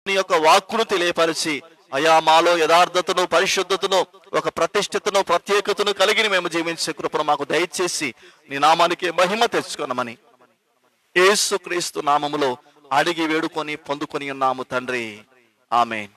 నీ యొక్క వాక్కును తెలియపరిచి అయా మాలో యథార్థతను పరిశుద్ధతను ఒక ప్రతిష్ఠతను ప్రత్యేకతను కలిగి మేము జీవించే కృపను మాకు దయచేసి నీ నామానికి మహిమ తెచ్చుకొనమని యేసుక్రీస్తు నామములో అడిగి వేడుకొని పొందుకొని ఉన్నాము తండ్రి ఆమెన్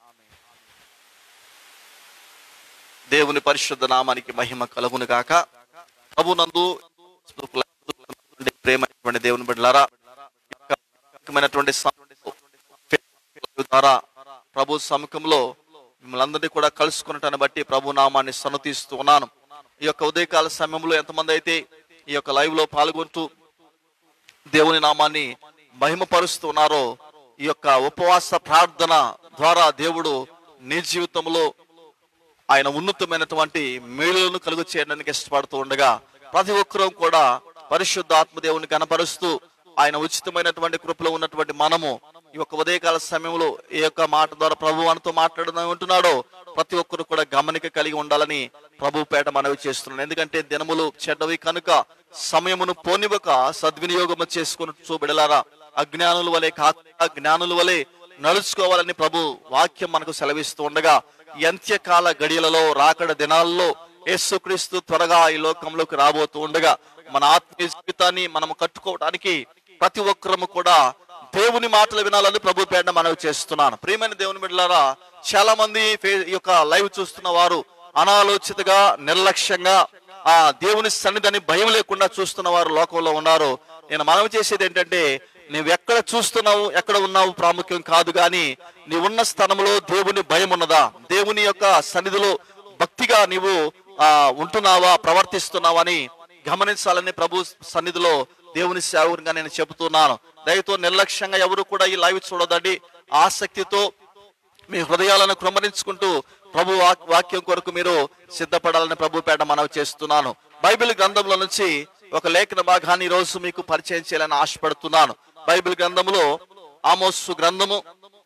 దేవుని పరిశుద్ధ నామానికి మహిమ కలుగును గాక ప్రభునందు ప్రేమైనటువంటి దేవుని బిడ్డలారా ఈ యొక్క ప్రత్యేకమైనటువంటి సమయంలో ద్వారా ప్రభు సముఖంలో మిమ్మల్ని అందరినీ కూడా కలుసుకున్నటాన్ని బట్టి ప్రభు నామాన్ని సన్నతిస్తూ ఉన్నాను ఈ యొక్క ఉదయకాల సమయంలో ఎంతమంది అయితే ఈ యొక్క లైవ్ లో పాల్గొంటూ దేవుని నామాన్ని మహిమపరుస్తూ ఉన్నారో ఈ యొక్క ఉపవాస ప్రార్థన ద్వారా దేవుడు నీ జీవితంలో ఆయన ఉన్నతమైనటువంటి మేలులను కలుగు చేయడానికి ఇష్టపడుతూ ఉండగా ప్రతి ఒక్కరూ కూడా పరిశుద్ధ ఆత్మదేవుని కనపరుస్తూ ఆయన ఉచితమైనటువంటి కృపలో ఉన్నటువంటి మనము ఈ యొక్క ఉదయకాల సమయంలో ఈ యొక్క మాట ద్వారా ప్రభు మనతో మాట్లాడుతూ ఉంటున్నాడో ప్రతి ఒక్కరు కూడా గమనిక కలిగి ఉండాలని ప్రభు పేట మనవి చేస్తున్నాను ఎందుకంటే దినములు చెడ్డవి కనుక సమయమును పోనివ్వక సద్వినియోగము చేసుకుని చూబిడలారా అజ్ఞానుల వలె కాక జ్ఞానుల వలె నడుచుకోవాలని ప్రభు వాక్యం మనకు సెలవిస్తూ ఉండగా ఈ అంత్యకాల గడియలలో రాకడ దినాల్లో యేసుక్రీస్తు త్వరగా ఈ లోకంలోకి రాబోతూ ఉండగా మన ఆత్మీయ జీవితాన్ని మనం కట్టుకోవడానికి ప్రతి ఒక్కరము కూడా దేవుని మాటలు వినాలని ప్రభు పేట మనవి చేస్తున్నాను ప్రియమైన దేవుని బిడ్డలారా చాలా మంది ఫే- ఈ యొక్క లైవ్ చూస్తున్న వారు అనాలోచితగా నిర్లక్ష్యంగా ఆ దేవుని సన్నిధిని భయం లేకుండా చూస్తున్న వారు లోకంలో ఉన్నారు నేను మనవి చేసేది ఏంటంటే నువ్వు ఎక్కడ చూస్తున్నావు ఎక్కడ ఉన్నావు ప్రాముఖ్యం కాదు కానీ నీ ఉన్న స్థలంలో దేవుని భయం ఉన్నదా దేవుని యొక్క సన్నిధిలో భక్తిగా నీవు ఆ ఉంటున్నావా ప్రవర్తిస్తున్నావా అని గమనించాలని ప్రభు సన్నిధిలో దేవుని సేవకునిగా నేను చెబుతున్నాను దయతో నిర్లక్ష్యంగా ఎవరు కూడా ఈ లైవ్ చూడదండి ఆసక్తితో మీ హృదయాలను క్రమరించుకుంటూ ప్రభు వాక్- వాక్యం కొరకు మీరు సిద్ధపడాలని ప్రభు పేట మనవి చేస్తున్నాను బైబిల్ గ్రంథంలో నుంచి ఒక లేఖన భాగాన్ని ఈ రోజు మీకు పరిచయం చేయాలని ఆశపడుతున్నాను బైబిల్ గ్రంథములో ఆమోసు గ్రంథము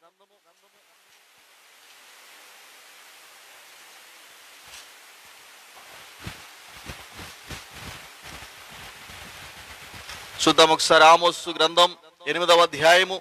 చూద్దాం ఒకసారి ఆమోసు గ్రంథం ఎనిమిదవ అధ్యాయము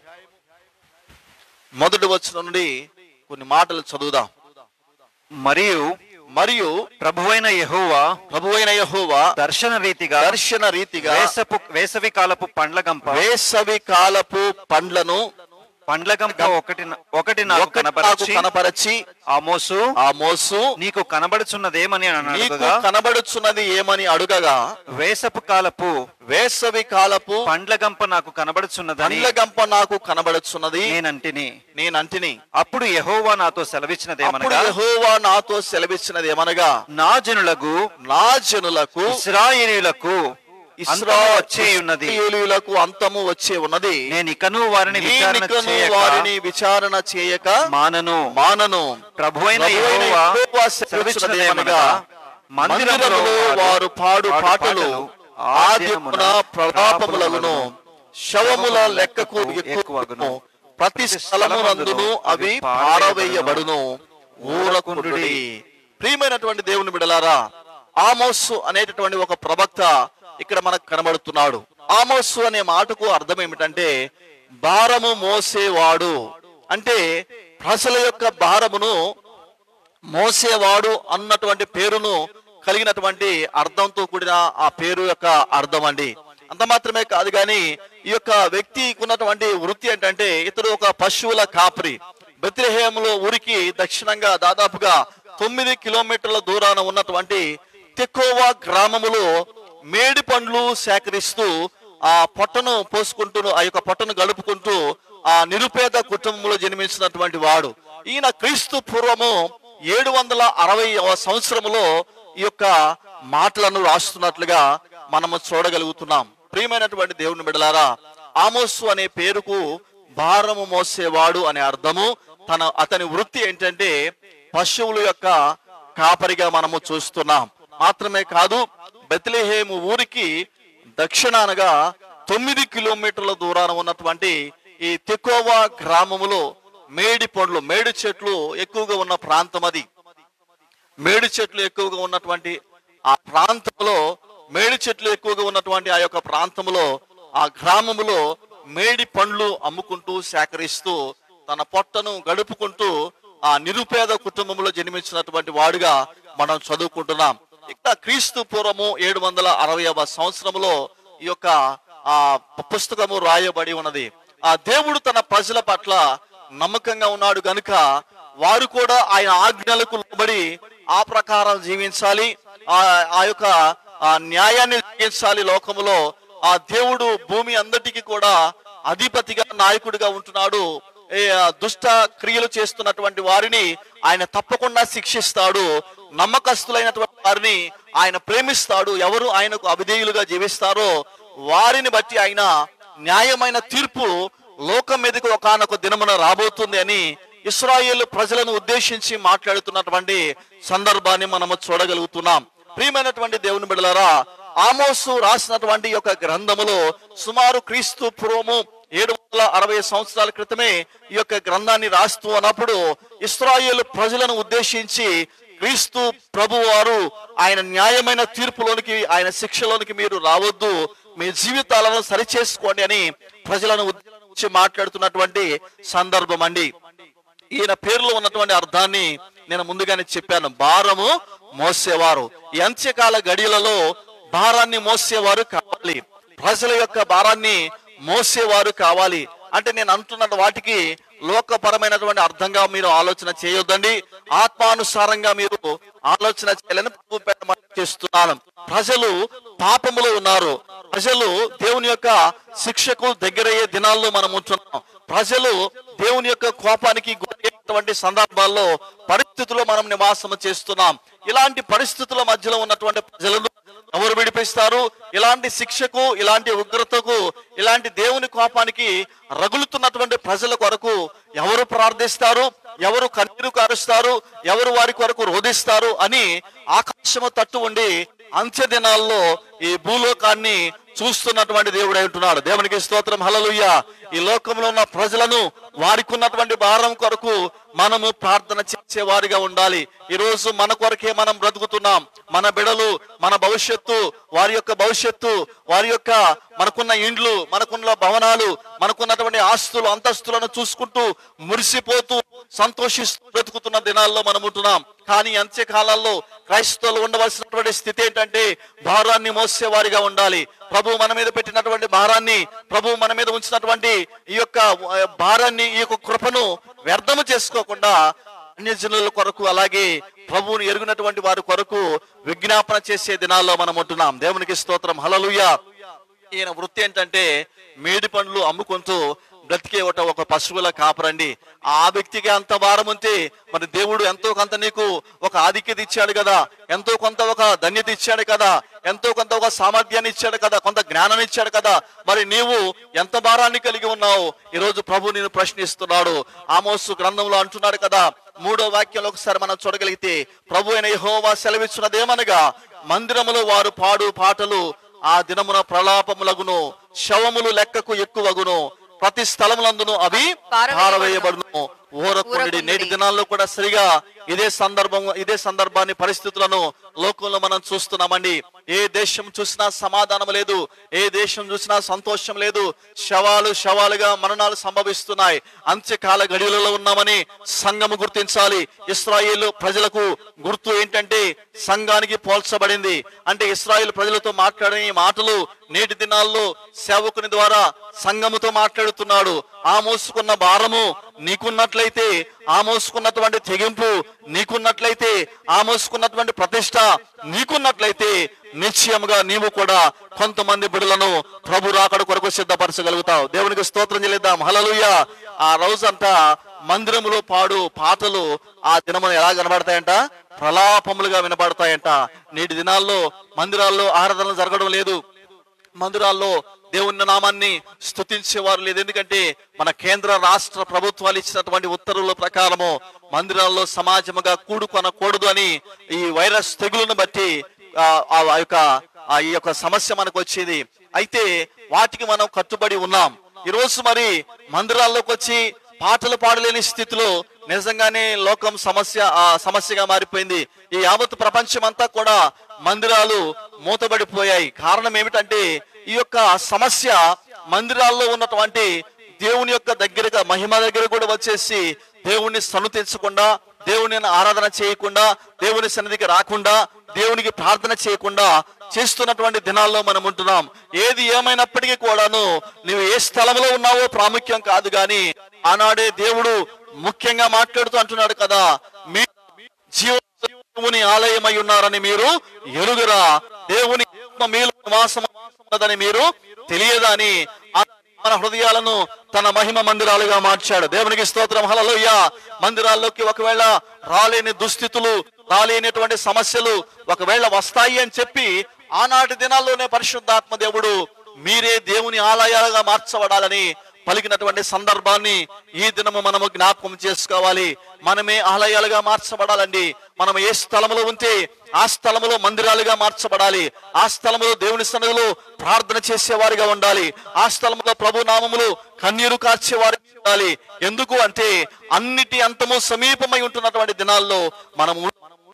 మొదటి వచనం నుండి కొన్ని మాటలు చదువుదాం మరియు మరియు ప్రభువైన యెహోవా ప్రభువైన యెహోవా దర్శన రీతిగా దర్శన రీతిగా వేసపు వేసవి కాలపు పండ్ల గంప వేసవి కాలపు పండ్లను పండ్ల గంప ఒకటి న- ఒకటి నాకు ఒకటి నాకు కనపరచి కనపరచి ఆమోసు ఆ మోసు నీకు కనబడుచున్నదేమని అని నీకు అడుగగా కనబడుచున్నది ఏమని అడుగగా వేసపు కాలపు వేసవి కాలపు పండ్ల గంప నాకు కనబడుచున్నదని పండ్ల గంప నాకు కనబడుచున్నది నేనంటిని నేనంటిని అప్పుడు యెహోవా నాతో అప్పుడు సెలవిచ్చినదేమనగా యెహోవా నాతో సెలవిచ్చినది ఏమనగా నా జనులకు నా జనులకు ఇస్రాయేలీలకు అంతము వచ్చే ఉన్నది ఇస్రాయేలీయులకు అంతము వచ్చే ఉన్నది నేను ఇకను వారిని విచారణ నేనికను చేయక వారిని విచారణ చేయక మానను మానను ప్రభువైన ప్రభువైన యెహోవా యెహోవా సెలవిచ్చినదేమనగా మందిరములో మందిరములో వారు పాడు పాడు పాటలు ఆద్యమున ప్రలాపములగును శవముల లెక్కకు ఎక్కువగును ప్రతి స్థలమునందును అవి పారవేయబడును ఊరకుండుడి ప్రియమైనటువంటి దేవుని బిడలారా ఆమోసు అనేటటువంటి ఒక ప్రవక్త ఇక్కడ మనకు కనబడుతున్నాడు ఆమోసు అనే మాటకు అర్థం ఏమిటంటే భారము మోసేవాడు అంటే ప్రజల యొక్క భారమును మోసేవాడు అన్నటువంటి పేరును కలిగినటువంటి అర్థంతో కూడిన ఆ పేరు యొక్క అర్థం అండి అంత మాత్రమే కాదు కానీ ఈ యొక్క వ్యక్తికి ఉన్నటువంటి వృత్తి ఏంటంటే ఇతడు ఒక పశువుల కాపరి బెత్లెహేములో ఊరికి దక్షిణంగా దాదాపుగా తొమ్మిది కిలోమీటర్ల దూరాన ఉన్నటువంటి తెకోవా గ్రామములో మేడి పండ్లు సేకరిస్తూ ఆ పొట్టను పోసుకుంటూ ఆ యొక్క పొట్టను గడుపుకుంటూ ఆ నిరుపేద కుటుంబంలో జన్మించినటువంటి వాడు ఈయన క్రీస్తు పూర్వము ఏడు వందల అరవై సంవత్సరములో ఈ యొక్క మాటలను రాస్తున్నట్లుగా మనము చూడగలుగుతున్నాం ప్రియమైనటువంటి దేవుని బిడలారా ఆమోసు అనే పేరుకు భారము మోసేవాడు అనే అర్థము తన అతని వృత్తి ఏంటంటే పశువుల యొక్క కాపరిగా మనము చూస్తున్నాం మాత్రమే కాదు బెత్లెహేము ఊరికి దక్షిణానగా తొమ్మిది కిలోమీటర్ల దూరాన ఉన్నటువంటి ఈ తెకోవా గ్రామములో మేడి పండ్లు మేడి చెట్లు ఎక్కువగా ఉన్న ప్రాంతం అది మేడి చెట్లు ఎక్కువగా ఉన్నటువంటి ఆ ప్రాంతంలో మేడి చెట్లు ఎక్కువగా ఉన్నటువంటి ఆ యొక్క ప్రాంతంలో ఆ గ్రామములో మేడి పండ్లు అమ్ముకుంటూ సేకరిస్తూ తన పొట్టను గడుపుకుంటూ ఆ నిరుపేద కుటుంబంలో జన్మించినటువంటి వాడుగా మనం చదువుకుంటున్నాం ఇక్కడ క్రీస్తు పూర్వము ఏడు వందల అరవైవ సంవత్సరంలో ఈ యొక్క ఆ పుస్తకము రాయబడి ఉన్నది ఆ దేవుడు తన ప్రజల పట్ల నమ్మకంగా ఉన్నాడు గనుక వారు కూడా ఆయన ఆజ్ఞలకు లోబడి ఆ ప్రకారం జీవించాలి ఆ ఆ యొక్క ఆ న్యాయాన్ని జీవించాలి లోకములో ఆ దేవుడు భూమి అందటికి కూడా అధిపతిగా నాయకుడిగా ఉంటున్నాడు ఏ, ఆ, దుష్ట క్రియలు చేస్తున్నటువంటి వారిని ఆయన తప్పకుండా శిక్షిస్తాడు నమ్మకస్తులైనటువంటి వారిని ఆయన ప్రేమిస్తాడు ఎవరు ఆయనకు అవిధేయులుగా జీవిస్తారో వారిని బట్టి ఆయన న్యాయమైన తీర్పు లోకం మీదకి ఒకనొక దినమున రాబోతుంది అని ఇస్రాయేల్ ప్రజలను ఉద్దేశించి మాట్లాడుతున్నటువంటి సందర్భాన్ని మనము చూడగలుగుతున్నాం ప్రియమైనటువంటి దేవుని బిడలారా ఆమోసు రాసినటువంటి ఈ యొక్క గ్రంథములో సుమారు క్రీస్తు పూర్వము ఏడు వందల అరవై సంవత్సరాల క్రితమే ఈ యొక్క గ్రంథాన్ని రాస్తూ అన్నప్పుడు ఇస్రాయేల్ ప్రజలను ఉద్దేశించి క్రీస్తు ప్రభు వారు ఆయన న్యాయమైన తీర్పులోనికి ఆయన శిక్షలోనికి మీరు రావద్దు మీ జీవితాలను సరిచేసుకోండి అని ప్రజలను ఉద్దేశించి మాట్లాడుతున్నటువంటి సందర్భం అండి ఈయన పేరులో ఉన్నటువంటి అర్థాన్ని నేను ముందుగానే చెప్పాను భారము మోసేవారు ఈ అంత్యకాల గడియలలో భారాన్ని మోసేవారు కావాలి ప్రజల యొక్క భారాన్ని మోసేవారు కావాలి అంటే నేను అంటున్న వాటికి లోకపరమైనటువంటి అర్థంగా మీరు ఆలోచన చేయొద్దండి ఆత్మానుసారంగా మీరు ఆలోచన చేయాలని ప్రభు పేర మనం చేస్తున్నాను ప్రజలు పాపములో ఉన్నారు ప్రజలు దేవుని యొక్క శిక్షకు దగ్గరయ్యే దినాల్లో మనం ఉంటున్నాం ప్రజలు దేవుని యొక్క కోపానికి గురయ్యేటువంటి సందర్భాల్లో పరిస్థితుల్లో మనం నివాసం చేస్తున్నాం ఇలాంటి పరిస్థితుల మధ్యలో ఉన్నటువంటి ప్రజలను ఎవరు విడిపిస్తారు ఇలాంటి శిక్షకు ఇలాంటి ఉగ్రతకు ఇలాంటి దేవుని కోపానికి రగులుతున్నటువంటి ప్రజల కొరకు ఎవరు ప్రార్థిస్తారు ఎవరు కన్నీరు కారుస్తారు ఎవరు వారి కొరకు రోధిస్తారు అని ఆకాశము తట్టు ఉండి అంత్య దినాల్లో ఈ భూలోకాన్ని చూస్తున్నటువంటి దేవుడు ఉంటున్నాడు దేవునికి స్తోత్రం హలలుయ్య ఈ లోకంలో ఉన్న ప్రజలను వారికి ఉన్నటువంటి భారం కొరకు మనము ప్రార్థన చేసే వారిగా ఉండాలి ఈ రోజు మన కొరకే మనం బ్రతుకుతున్నాం మన బిడలు మన భవిష్యత్తు వారి యొక్క భవిష్యత్తు వారి యొక్క మనకున్న ఇండ్లు మనకున్న భవనాలు మనకున్నటువంటి ఆస్తులు అంతస్తులను చూసుకుంటూ మురిసిపోతూ సంతోషిస్తూ బ్రతుకుతున్న దినాల్లో మనం ఉంటున్నాం కానీ అంత్యకాలాల్లో క్రైస్తవులు ఉండవలసినటువంటి స్థితి ఏంటంటే భారాన్ని మోసే వారిగా ఉండాలి ప్రభు మన మీద పెట్టినటువంటి భారాన్ని ప్రభు మన మీద ఉంచినటువంటి ఈ యొక్క ఆ, భారాన్ని ఈ యొక్క కృపను వ్యర్థము చేసుకోకుండా అన్యజనుల కొరకు అలాగే ప్రభువుని ఎరుగునటువంటి వారి కొరకు విజ్ఞాపన చేసే దినాల్లో మనం ఉంటున్నాం దేవునికి స్తోత్రం హలలుయ ఈయన వృత్తి ఏంటంటే మేడి పండ్లు అమ్ముకుంటూ బ్రతికే ఒక ఒక పశువుల కాపరండి ఆ వ్యక్తికి అంత భారం ఉంటే మరి దేవుడు ఎంతో కొంత నీకు ఒక ఆధిక్యత ఇచ్చాడు కదా ఎంతో కొంత ఒక ధన్యత ఇచ్చాడు కదా ఎంతో కొంత ఒక సామర్థ్యాన్ని ఇచ్చాడు కదా కొంత జ్ఞానం ఇచ్చాడు కదా మరి నీవు ఎంత భారాన్ని కలిగి ఉన్నావు ఈ రోజు ప్రభు నేను ప్రశ్నిస్తున్నాడు ఆమోసు గ్రంథంలో అంటున్నాడు కదా మూడో వాక్యంలో ఒకసారి మనం చూడగలిగితే ప్రభు అయిన యెహోవా సెలవిచ్చినదేమనగా మందిరములో వారు పాడు పాటలు ఆ దినమున ప్రలాపములగును శవములు లెక్కకు ఎక్కువగును ప్రతి స్థలములందును అవి పారవేయబడును ఊరకుండి నేటి దినాల్లో కూడా సరిగా ఇదే సందర్భం ఇదే సందర్భాన్ని పరిస్థితులను లోకంలో మనం చూస్తున్నామండి ఏ దేశం చూసినా సమాధానం లేదు ఏ దేశం చూసినా సంతోషం లేదు శవాలు శవాలుగా మరణాలు సంభవిస్తున్నాయి అంత్యకాల గడియలలో ఉన్నామని సంఘము గుర్తించాలి ఇస్రాయేల్ ప్రజలకు గుర్తు ఏంటంటే సంఘానికి పోల్చబడింది అంటే ఇస్రాయేల్ ప్రజలతో మాట్లాడే ఈ మాటలు నేటి దినాల్లో సేవకుని ద్వారా సంఘముతో మాట్లాడుతున్నాడు ఆ మోసుకున్న భారము నీకున్నట్లయితే ఆ మోసుకున్నటువంటి తెగింపు నీకున్నట్లయితే ఆ మోసుకున్నటువంటి ప్రతిష్ట నీకున్నట్లయితే నిశ్చయముగా నీవు కూడా కొంతమంది బిడులను ప్రభు రాకడ కొరకు సిద్ధపరచగలుగుతావు దేవునికి స్తోత్రం చెల్లిద్దాం హలలుయ ఆ రోజంతా మందిరములో పాడు పాటలు ఆ దినమున ఎలా కనబడతాయంట ప్రలాపములుగా వినబడతాయంట నేటి దినాల్లో మందిరాల్లో ఆరాధనలు జరగడం లేదు మందిరాల్లో దేవుని నామాన్ని స్తుతించేవారు లేదు ఎందుకంటే మన కేంద్ర రాష్ట్ర ప్రభుత్వాలు ఇచ్చినటువంటి ఉత్తర్వుల ప్రకారము మందిరాల్లో సమాజముగా కూడుకొనకూడదు అని ఈ వైరస్ తెగులును బట్టి ఆ ఆ యొక్క ఆ ఈ యొక్క సమస్య మనకు వచ్చేది అయితే వాటికి మనం కట్టుబడి ఉన్నాం ఈ రోజు మరి మందిరాల్లోకి వచ్చి పాటలు పాడలేని స్థితిలో నిజంగానే లోకం సమస్య ఆ సమస్యగా మారిపోయింది ఈ యావత్ ప్రపంచం అంతా కూడా మందిరాలు మూతబడిపోయాయి కారణం ఏమిటంటే ఈ యొక్క సమస్య మందిరాల్లో ఉన్నటువంటి దేవుని యొక్క దగ్గరగా మహిమ దగ్గర కూడా వచ్చేసి దేవుణ్ణి సనుతించకుండా దేవుని ఆరాధన చేయకుండా దేవుని సన్నిధికి రాకుండా దేవునికి ప్రార్థన చేయకుండా చేస్తున్నటువంటి దినాల్లో మనం ఉంటున్నాం ఏది ఏమైనప్పటికీ కూడాను నువ్వు ఏ స్థలంలో ఉన్నావో ప్రాముఖ్యం కాదు గాని ఆనాడే దేవుడు ముఖ్యంగా మాట్లాడుతూ అంటున్నాడు కదా మీ జీవని ఆలయమై ఉన్నారని మీరు ఎరుగురా దేవుని ఆత్మ మీలో నివాసం ఉన్నదని మీరు తెలియదని మన హృదయాలను తన మహిమ మందిరాలుగా మార్చాడు దేవునికి స్తోత్రం హలలోయ మందిరాల్లోకి ఒకవేళ రాలేని దుస్థితులు రాలేనటువంటి సమస్యలు ఒకవేళ వస్తాయి అని చెప్పి ఆనాటి దినాల్లోనే పరిశుద్ధాత్మ దేవుడు మీరే దేవుని ఆలయాలుగా మార్చబడాలని పలికినటువంటి సందర్భాన్ని ఈ దినము మనము జ్ఞాపకం చేసుకోవాలి మనమే ఆలయాలుగా మార్చబడాలండి మనం ఏ స్థలములో ఉంటే ఆ స్థలములో మందిరాలుగా మార్చబడాలి ఆ స్థలములో దేవుని సన్నిధిలో ప్రార్థన చేసేవారిగా ఉండాలి ఆ స్థలములో ప్రభు నామములు కన్నీరు కార్చేవారు ఉండాలి ఎందుకు అంటే అన్నిటి అంతము సమీపమై ఉంటున్నటువంటి దినాల్లో మనము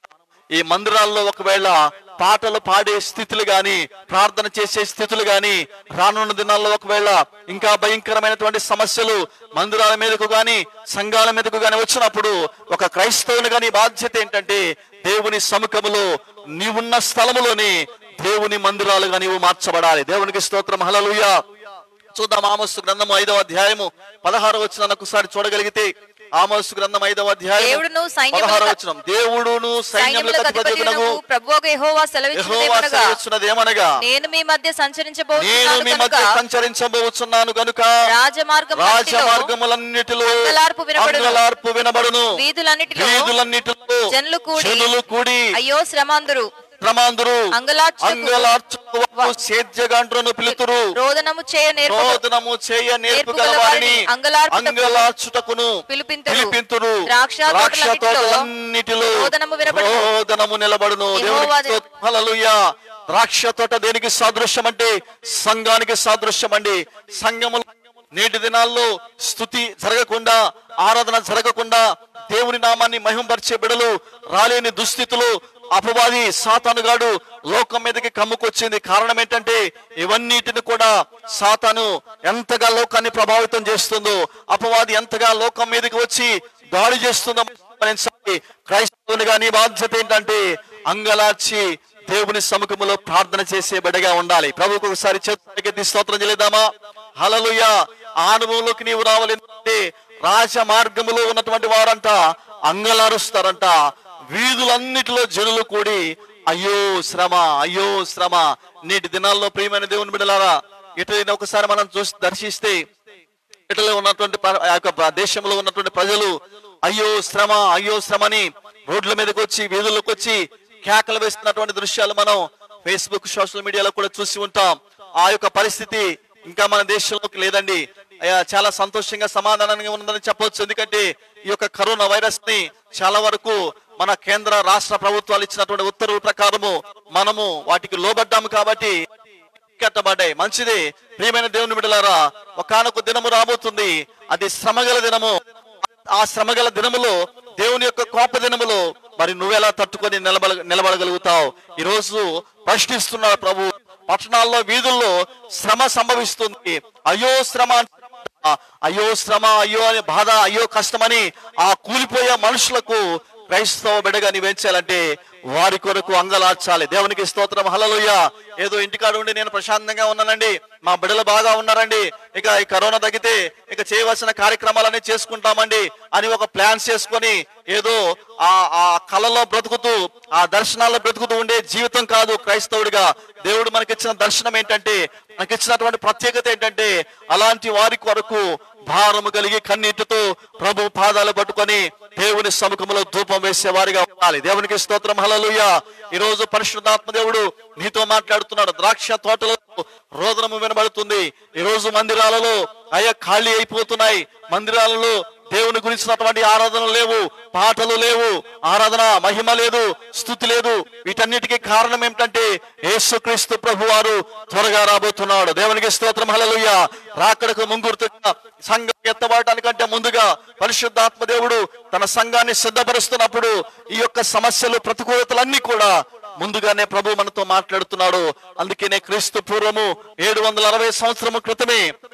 ఈ మందిరాల్లో ఒకవేళ పాటలు పాడే స్థితులు గాని ప్రార్థన చేసే స్థితులు గాని రానున్న దినాల్లో ఒకవేళ ఇంకా భయంకరమైనటువంటి సమస్యలు మందిరాల మీదకు గాని సంఘాల మీదకు గాని వచ్చినప్పుడు ఒక క్రైస్తవుని గాని బాధ్యత ఏంటంటే దేవుని సముఖములో నీవున్న స్థలములోని దేవుని మందిరాలుగా నీవు మార్చబడాలి దేవునికి స్తోత్రం హల్లెలూయా చూద్దాం ఆమోసు గ్రంథము ఐదవ అధ్యాయము పదహారు వచ్చిన ఒకసారి చూడగలిగితే ఆమోసు గ్రంథం ఐదవ అధ్యాయం దేవుడును సైన్యములకు- పదహారు వచ్చిన దేవుడును సైన్యములకు సైన్యములకు అధిపతినగు అధిపతియగు ప్రభువుకు యెహోవా యెహోవా సెలవిచ్చినదేమనగా సెలవిచ్చినదేమనగా నేను మీ మధ్య నేను సంచరించబోతున్నాను మీ కనుక మధ్య సంచరించబోతున్నాను గనుక రాజమార్గములన్నిటిలో రాజమార్గములన్నిటిలో అంగలార్పు వినబడును. అంగలార్పు వినబడును వీధులన్నిటిలో వీధులన్నిటిలో జనులు కూడి జనులు కూడి అయ్యో శ్రమాందురు ప్రమాందురు అంగలార్చుటకు అంగలార్చుటకు వారు సేద్యగాండ్రను పిలుతురు రోదనము చేయ నేర్పు రోదనము చేయ నేర్పుగల నేర్పుగల వారిని వారిని అంగలార్పుటకు అంగలార్చుటకును పిలుపింతురు. పిలిపింతురు ద్రాక్ష తోటలన్నిటిలో తోటలన్నిటిలో రోదనము వినబడును. రోదనము నిలబడును యెహోవా దేవునికి స్తోత్రం. హల్లెలూయా ద్రాక్ష తోట దేనికి సాదృశ్యం అంటే సంఘానికి సాదృశ్యం అండి సంఘములు నేటి దినాల్లో స్థుతి జరగకుండా ఆరాధన జరగకుండా దేవుని నామాన్ని మహింపరిచే బిడలు రాలేని దుస్థితులు అపవాది సాతానుగాడు లోకం మీదకి కమ్ముకొచ్చింది కారణం ఏంటంటే ఇవన్నిటిని కూడా సాతాను ఎంతగా లోకాన్ని ప్రభావితం చేస్తుందో అపవాది ఎంతగా లోకం మీదకి వచ్చి దాడి చేస్తుందో గమనించాలి. క్రైస్తవునిగా నీ బాధ్యత ఏంటంటే అంగలార్చి దేవుని సముఖములో ప్రార్థన చేసే బిడ్డగా ఉండాలి ప్రభువుకు ఒకసారి చేతులకి స్తోత్రం చేయలేదామా హలలుయ ఆ అనుభవంలోకి నీవు రావాలి అంటే రాజ మార్గములో ఉన్నటువంటి వారంట అంగలారుస్తారంట వీధులన్నిటిలో జనులు కూడి అయ్యో శ్రమ అయ్యో శ్రమ నేటి దినాల్లో ప్రియమైన దేవుని బిడ్డలారా ఇటు ఒకసారి మనం చూసి దర్శిస్తే ఇటలో ఉన్నటువంటి ప్ర- ఆ యొక్క ప్ర- దేశంలో ఉన్నటువంటి ప్రజలు అయ్యో శ్రమ అయ్యో శ్రమని రోడ్ల మీదకి వచ్చి వీధుల్లోకి వచ్చి కేకలు వేస్తున్నటువంటి దృశ్యాలు మనం ఫేస్బుక్ సోషల్ మీడియాలో కూడా చూసి ఉంటాం ఆ యొక్క పరిస్థితి ఇంకా మన దేశంలోకి లేదండి అయ్యా, చాలా సంతోషంగా సమాధానంగా ఉందని చెప్పవచ్చు ఎందుకంటే ఈ యొక్క కరోనా వైరస్ ని చాలా వరకు మన కేంద్ర రాష్ట్ర ప్రభుత్వాలు ఇచ్చినటువంటి ఉత్తర్వుల ప్రకారము మనము వాటికి లోబడ్డాము కాబట్టి కట్టబడ్డాయి మంచిది ప్రియమైన దేవుని బిడ్డలారా ఒకనొక దినము రాబోతుంది అది శ్రమగల దినము ఆ శ్రమగల దినములో దేవుని యొక్క కోప దినములో మరి నువ్వెలా తట్టుకొని నిలబడ నిలబడగలుగుతావు ఈ రోజు ప్రశ్నిస్తున్నాడు ప్రభు పట్టణాల్లో వీధుల్లో శ్రమ సంభవిస్తుంది అయ్యో శ్రమ అంటున్నా. అయ్యో శ్రమ అయ్యో అనే బాధ అయ్యో కష్టమని ఆ కూలిపోయే మనుషులకు క్రైస్తవ బిడగా నీవేం చేయాలంటే వారి కొరకు అంగలార్చాలి దేవునికి స్తోత్రం హలలుయ ఏదో ఇంటికాడ ఉండి నేను ప్రశాంతంగా ఉన్నానండి మా బిడ్డలు బాగా ఉన్నారండి ఇక ఈ కరోనా తగ్గితే ఇక చేయవలసిన కార్యక్రమాలన్నీ చేసుకుంటామండి అని ఒక ప్లాన్ చేసుకొని ఏదో ఆ ఆ కళలో బ్రతుకుతూ ఆ దర్శనాల్లో బ్రతుకుతూ ఉండే జీవితం కాదు క్రైస్తవుడిగా దేవుడు మనకిచ్చిన దర్శనం ఏంటంటే మనకిచ్చినటువంటి ప్రత్యేకత ఏంటంటే అలాంటి వారి కొరకు భారము కలిగి కన్నీటితో ప్రభు పాదాలు పట్టుకొని దేవుని సముఖంలో ధూపం వేసే వారిగా ఉండాలి దేవునికి స్తోత్రం హలలుయ ఈ రోజు పరిశుద్ధాత్మ దేవుడు నీతో మాట్లాడుతున్నాడు ద్రాక్ష తోటలో రోదనము వినబడుతుంది ఈ రోజు మందిరాలలో అయ్యా ఖాళీ అయిపోతున్నాయి మందిరాలలో దేవుని గురించినటువంటి ఆరాధనలు లేవు పాటలు లేవు ఆరాధన మహిమ లేదు స్థుతి లేదు వీటన్నిటికీ కారణం ఏమిటంటే యేసుక్రీస్తు ప్రభు వారు త్వరగా రాబోతున్నాడు దేవునికి స్తోత్రం హల్లెలూయ రాకడకు ముంగుర్తుగా సంఘం ఎత్తబడటానికంటే ముందుగా పరిశుద్ధాత్మ దేవుడు తన సంఘాన్ని సిద్ధపరుస్తున్నప్పుడు ఈ యొక్క సమస్యలు ప్రతికూలతలన్నీ కూడా ముందుగానే ప్రభు మనతో మాట్లాడుతున్నాడు అందుకనే క్రీస్తు పూర్వము ఏడు వందల అరవై సంవత్సరము క్రితమే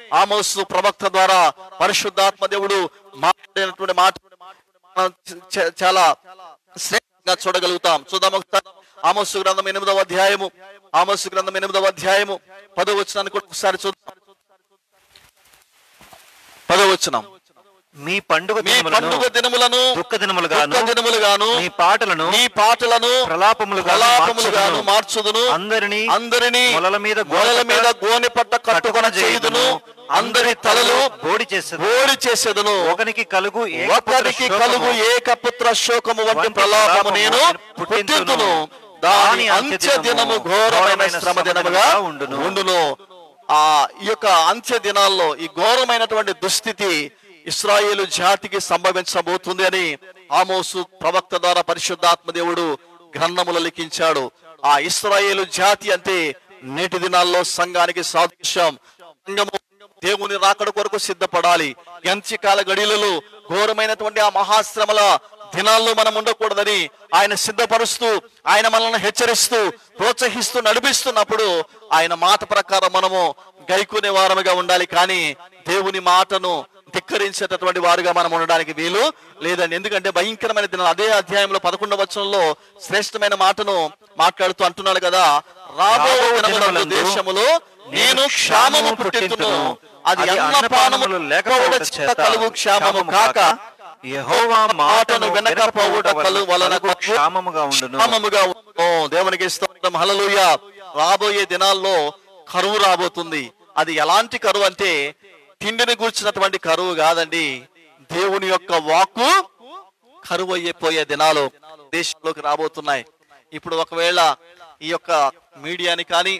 ఆమోసు ప్రవక్త ద్వారా పరిశుద్ధాత్మ దేవుడు మాట్లాడినటువంటి మాట మనం చ- చాలా శ్రేష్టంగా చూడగలుగుతాం చూద్దాం ఒకసారి ఆమోసు గ్రంథం ఎనిమిదవ అధ్యాయము ఆమోసు గ్రంథం ఎనిమిదవ అధ్యాయము పదో వచనాన్ని కూడా ఒకసారి చూద్దాం పదో వచనం మీ పండుగ మీ దినములను పండుగ దినములను దుఃఖ దినములుగాను దుఃఖ దినములుగాను మీ పాటలను నీ పాటలను ప్రలాపములుగాను ప్రలాపములుగాను మార్చుదును. మార్చుదును అందరినీ అందరిని మొలల మీద గోనె మొలల మీద పట్ట గోనె పట్ట కట్టుకొన చేయుదును అందరి తలలు బోడి చేసేది ఓడి చేసేదను ఒకనికి కలుగు ఏకపుత్ర ఒకరికి శోకము. కలుగు ఏకపుత్ర శోకము వంటి వంటి ప్రలాపము ప్రలాపము నేను పుట్టింతును. పుట్టింతును దాని అంత్య దినము ఘోరమైన శ్రమ దినముగా ఉండును. ఉండును ఆ ఈ యొక్క అంత్య దినాల్లో ఈ ఘోరమైనటువంటి దుస్థితి ఇస్రాయేలు జాతికి సంభవించబోతుంది అని ఆమోసు ప్రవక్త ద్వారా పరిశుద్ధాత్మ దేవుడు గ్రంథములు లిఖించాడు ఆ ఇస్రాయేలు జాతి అంటే నేటి దినాల్లో సంఘానికి సాదృశ్యం సంఘము దేవుని రాకడ కొరకు సిద్ధపడాలి ఎంచికాల గడిలలో ఘోరమైనటువంటి ఆ మహాశ్రమల దినాల్లో మనం ఉండకూడదని ఆయన సిద్ధపరుస్తూ ఆయన మనల్ని హెచ్చరిస్తూ ప్రోత్సహిస్తూ నడిపిస్తున్నప్పుడు ఆయన మాట ప్రకారం మనము గైకునే వారముగా ఉండాలి కానీ దేవుని మాటను ధిక్కరించేటటువంటి వారుగా మనం ఉండడానికి వీలు లేదండి ఎందుకంటే భయంకరమైన దినాలు అదే అధ్యాయంలో పదకొండవ వచనంలో శ్రేష్టమైన మాటను మాట్లాడుతూ అంటున్నాడు కదా రాబో రాబో దినములందు దినములందు దేశములో నేను క్షామము పుట్టింతును అది అన్నపానములు లేకపోవట చేత కలుగు క్షామము కాక యెహోవా మాటను వినకపోవుట కలు వలన క్షామముగా ఉండును క్షామముగా ఉండును. దేవునికి స్తోత్రం హల్లెలూయా రాబోయే దినాల్లో కరువు రాబోతుంది అది ఎలాంటి కరువు అంటే తిండిని కూర్చున్నటువంటి కరువు కాదండి దేవుని యొక్క వాక్కు కరువు అయిపోయే దినాలు దేశంలోకి రాబోతున్నాయి ఇప్పుడు ఒకవేళ ఈ యొక్క మీడియాని కానీ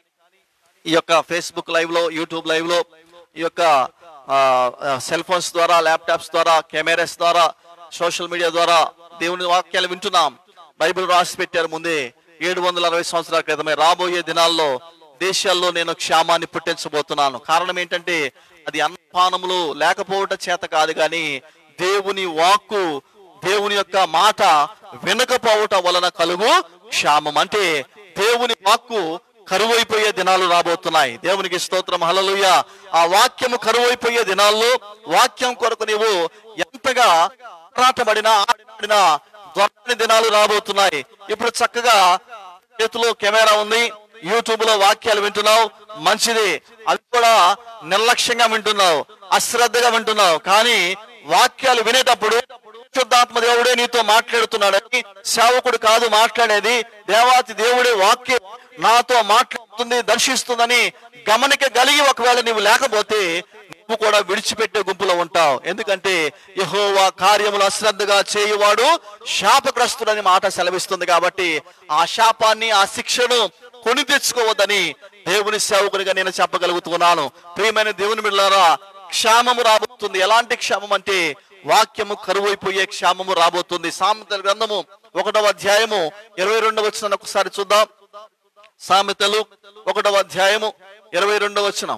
ఈ యొక్క ఫేస్బుక్ లైవ్ లో యూట్యూబ్ లైవ్ లో ఈ యొక్క సెల్ ఫోన్స్ ద్వారా ల్యాప్టాప్స్ ద్వారా కెమెరాస్ ద్వారా సోషల్ మీడియా ద్వారా దేవుని వాక్యాలు వింటున్నాం బైబిల్ రాసి పెట్టారు ముందే ఏడు వందల అరవై సంవత్సరాల క్రితమే రాబోయే దినాల్లో దేశాల్లో నేను క్షామాన్ని పుట్టించబోతున్నాను కారణం ఏంటంటే అది అన్నపానములు లేకపోవట చేత కాదు కానీ దేవుని వాక్కు దేవుని యొక్క మాట వినకపోవట వలన కలుగు క్షామం అంటే దేవుని వాక్కు కరువైపోయే దినాలు రాబోతున్నాయి దేవునికి స్తోత్రం హలలుయ ఆ వాక్యము కరువైపోయే దినాల్లో వాక్యం కొరకు నీవు ఎంతగా పోరాటపడినా ఆడినా దొరకని దినాలు రాబోతున్నాయి ఇప్పుడు చక్కగా చేతిలో కెమెరా ఉంది యూట్యూబ్ లో వాక్యాలు వింటున్నావు మంచిది అవి కూడా నిర్లక్ష్యంగా వింటున్నావు అశ్రద్ధగా వింటున్నావు కానీ వాక్యాలు వినేటప్పుడు శుద్ధాత్మ దేవుడే నీతో మాట్లాడుతున్నాడని సేవకుడు కాదు మాట్లాడేది దేవాతి దేవుడే వాక్యం నాతో మాట్లాడుతుంది దర్శిస్తుందని గమనిక కలిగి ఒకవేళ నీవు లేకపోతే నువ్వు కూడా విడిచిపెట్టే గుంపులో ఉంటావు ఎందుకంటే యెహోవా కార్యములు అశ్రద్ధగా చేయువాడు శాపగ్రస్తుడని మాట సెలవిస్తుంది కాబట్టి ఆ శాపాన్ని ఆ శిక్షను కొని తెచ్చుకోవద్దని దేవుని సేవకునిగా నేను చెప్పగలుగుతున్నాను ప్రియమైన దేవుని బిడ్డలారా క్షామము రాబోతుంది ఎలాంటి క్షామం అంటే వాక్యము కరువైపోయే క్షామము రాబోతుంది సామెతల గ్రంథము ఒకటవ అధ్యాయము ఇరవై రెండవ వచ్చిన ఒకసారి చూద్దాం సామెతలు ఒకటవ అధ్యాయము ఇరవై రెండవ వచనం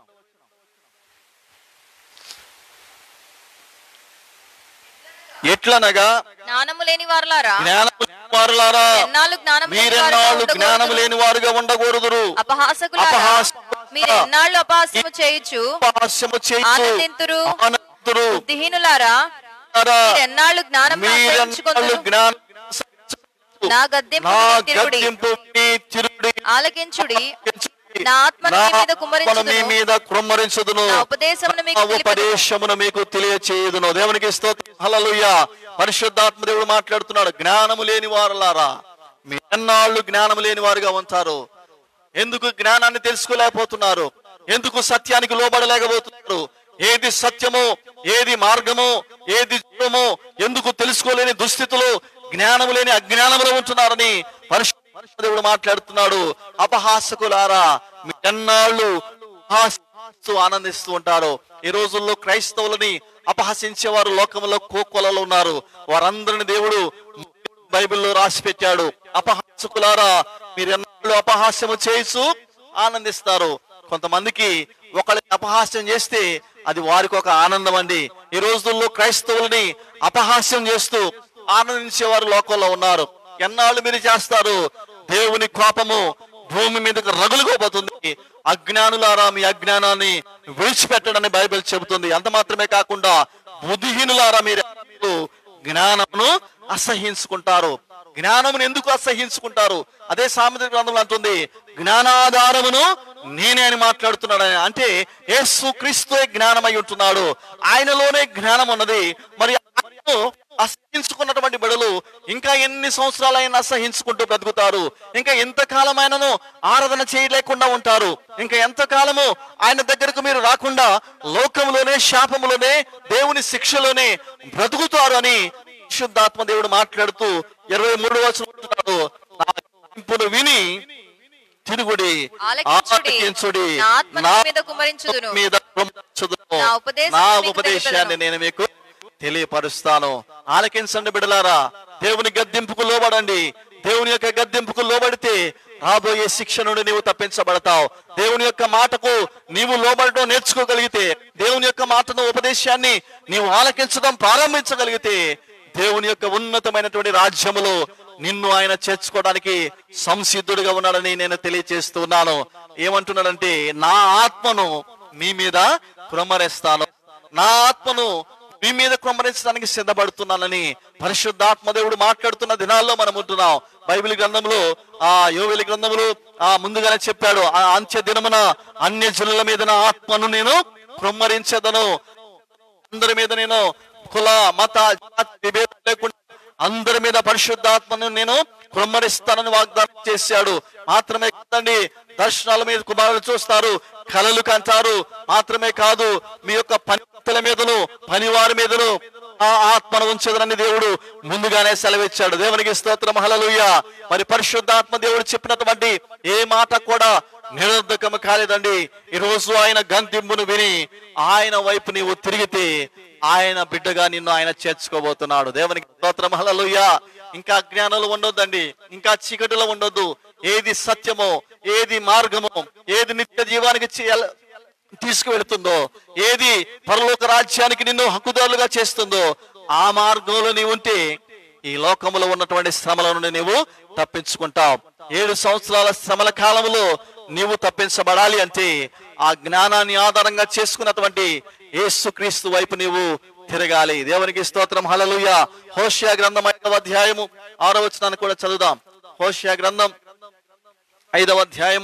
ఎట్లనగా జ్ఞానము లేని వారులారా జ్ఞానము లేని వారులారా ఎన్నాళ్ళు జ్ఞానం లేని మీరెన్నాళ్ళు వారుగా జ్ఞానము ఉండకూడదు? లేని వారుగా ఉండకూడదురు అపహాసకులారా అపహాసకులారా, మీరు ఎన్నాళ్ళు అపహాస్యము చేయుచు అపహాస్యము చేయుచు ఆనందింతురు. ఆనందింతురు. బుద్ధిహీనులారా వారా, మీరు ఎన్నాళ్ళు జ్ఞానం మీరెన్నాళ్ళు జ్ఞానం నా గద్దెంపు నా విని తిరుగుడి గద్దింపు విని తిరుగుడి ఆలకించుడి ఆలకించుడి. నా ఆత్మను నా మీ మీద ఆత్మను కుమ్మరించుదును. మీ మీద కుమ్మరించుదును నా ఉపదేశమును మీకు నా తెలిపెదను. ఉపదేశమును మీకు తెలియచేయుదును దేవునికి స్తోత్రం హల్లెలూయా పరిశుద్ధాత్మ దేవుడు మాట్లాడుతున్నాడు జ్ఞానము లేని వారులారా మీ ఎన్నాళ్ళు జ్ఞానము లేని వారుగా ఉంటారు ఎందుకు జ్ఞానాన్ని తెలుసుకోలేకపోతున్నారు ఎందుకు సత్యానికి లోబడలేకపోతున్నారు ఏది సత్యము ఏది మార్గము ఏది జీవము ఎందుకు తెలుసుకోలేని దుస్థితులు జ్ఞానము లేని అజ్ఞానములో ఉంటున్నారని పరిశుద్ధ దేవుడు మాట్లాడుతున్నాడు అపహాసకులారా మీ ఎన్నాళ్ళు అపహాసిస్తూ ఆనందిస్తూ ఉంటారు ఈ రోజుల్లో క్రైస్తవులని అపహసించే వారు లోకంలో కోకొలలో ఉన్నారు వారందరిని దేవుడు బైబిల్లో రాసి పెట్టాడు అపహాసకులారా మీరు ఎన్నాళ్ళు అపహాస్యము చేయొచ్చు ఆనందిస్తారు కొంతమందికి ఒకళ్ళని అపహాస్యం చేస్తే అది వారికి ఒక ఆనందం అండి ఈ రోజుల్లో క్రైస్తవులని అపహాస్యం చేస్తూ ఆనందించే వారు లోకంలో ఉన్నారు ఎన్నాళ్ళు మీరు చేస్తారు దేవుని కోపము భూమి మీదకు రగులుకోబోతుంది అజ్ఞానులారా మీ అజ్ఞానాన్ని విడిచిపెట్టడని బైబిల్ చెబుతుంది అంత మాత్రమే కాకుండా బుద్ధిహీనులారా మీరు జ్ఞానమును అసహించుకుంటారు జ్ఞానమును ఎందుకు అసహించుకుంటారు అదే సామెత గ్రంథంలో అంటుంది జ్ఞానాధారమును నేనే అని మాట్లాడుతున్నాడు ఆయన. అంటే యేసు క్రీస్తు జ్ఞానమై ఉంటున్నాడు ఆయనలోనే జ్ఞానం ఉన్నది మరి ఆయనను అసహించుకున్నటువంటి బిడలు ఇంకా ఎన్ని సంవత్సరాలైనా అసహించుకుంటూ బ్రతుకుతారు ఇంకా ఎంత కాలమైనను ఆరాధన చేయలేకుండా ఉంటారు ఇంకా ఎంత కాలము ఆయన దగ్గరకు మీరు రాకుండా లోకంలోనే శాపములోనే దేవుని శిక్షలోనే బ్రతుకుతారు అని శుద్ధాత్మ దేవుడు మాట్లాడుతూ ఇరవై మూడు వచనం నా తీర్పును విని తిరుగుడి ఆలకించుడి. ఆలకించుడి నా ఆత్మ నా నీ మీద కుమ్మరించుదును. మీద కుమ్మరించుదును. నా ఉపదేశం నా మీకు ఉపదేశాన్ని తెలియపరచును. నేను మీకు తెలియపరుస్తాను ఆలకించండి బిడలారా దేవుని గద్దింపుకు లోబడండి దేవుని యొక్క గద్దింపుకు లోబడితే రాబోయే శిక్ష నుండి నీవు తప్పించబడతావు దేవుని యొక్క మాటకు నీవు లోబడడం నేర్చుకోగలిగితే దేవుని యొక్క మాటను ఉపదేశాన్ని నీవు ఆలకించడం ప్రారంభించగలిగితే దేవుని యొక్క ఉన్నతమైనటువంటి రాజ్యములో నిన్ను ఆయన చేర్చుకోవడానికి సంసిద్ధుడిగా ఉన్నాడని నేను తెలియచేస్తున్నాను ఏమంటున్నాడంటే నా ఆత్మను మీ మీద కురమరేస్తాను నా ఆత్మను మీ మీద కుమ్మరించడానికి సిద్ధపడుతున్నానని పరిశుద్ధాత్మ దేవుడు మాట్లాడుతున్న దినాల్లో మనం ఉంటున్నాం బైబిల్ గ్రంథంలో ఆ యోవేలి గ్రంథములు ఆ ముందుగానే చెప్పాడు ఆ అంత్య దినమున అన్య జనుల మీద నా ఆత్మను నేను కుమ్మరించదను అందరి మీద నేను కుల మత జాతి విభేదం లేకుండా అందరి మీద పరిశుద్ధాత్మను నేను కుమ్మరిస్తానని వాగ్దానం చేశాడు మాత్రమే కాదండి దర్శనాల మీద కుమారులు చూస్తారు కలలు కంటారు మాత్రమే కాదు మీ యొక్క పనిల మీదను పనివారి మీదను ఆ ఆత్మను ఉంచదనని దేవుడు ముందుగానే సెలవిచ్చాడు దేవునికి స్తోత్రం హలలుయ మరి పరిశుద్ధాత్మ దేవుడు చెప్పినటువంటి ఏ మాట కూడా నిరర్ధకము కాలేదండి ఈ రోజు ఆయన గంతింపును విని ఆయన వైపు నీవు తిరిగితే ఆయన బిడ్డగా నిన్ను ఆయన చేర్చుకోబోతున్నాడు దేవునికి స్తోత్రం హల్లెలూయ ఇంకా అజ్ఞానంలో ఉండొద్దండి ఇంకా చీకటిలో ఉండొద్దు ఏది సత్యమో ఏది మార్గమో ఏది నిత్య జీవానికి చేయాల- తీసుకువెళుతుందో ఏది పరలోక రాజ్యానికి నిన్ను హక్కుదారులుగా చేస్తుందో ఆ మార్గంలో నీవు ఉంటే ఈ లోకములో ఉన్నటువంటి శ్రమల నుండి నీవు తప్పించుకుంటావు ఏడు సంవత్సరాల శ్రమల కాలంలో నీవు తప్పించబడాలి అంటే ఆ జ్ఞానాన్ని ఆధారంగా చేసుకున్నటువంటి యేసుక్రీస్తు వైపు నీవు తిరగాలి దేవునికి స్తోత్రం హలలుయ హోషియా గ్రంథం ఐదవ అధ్యాయము ఆరో వచనాన్ని కూడా చదువుదాం హోషియా గ్రంథం ఐదవ అధ్యాయం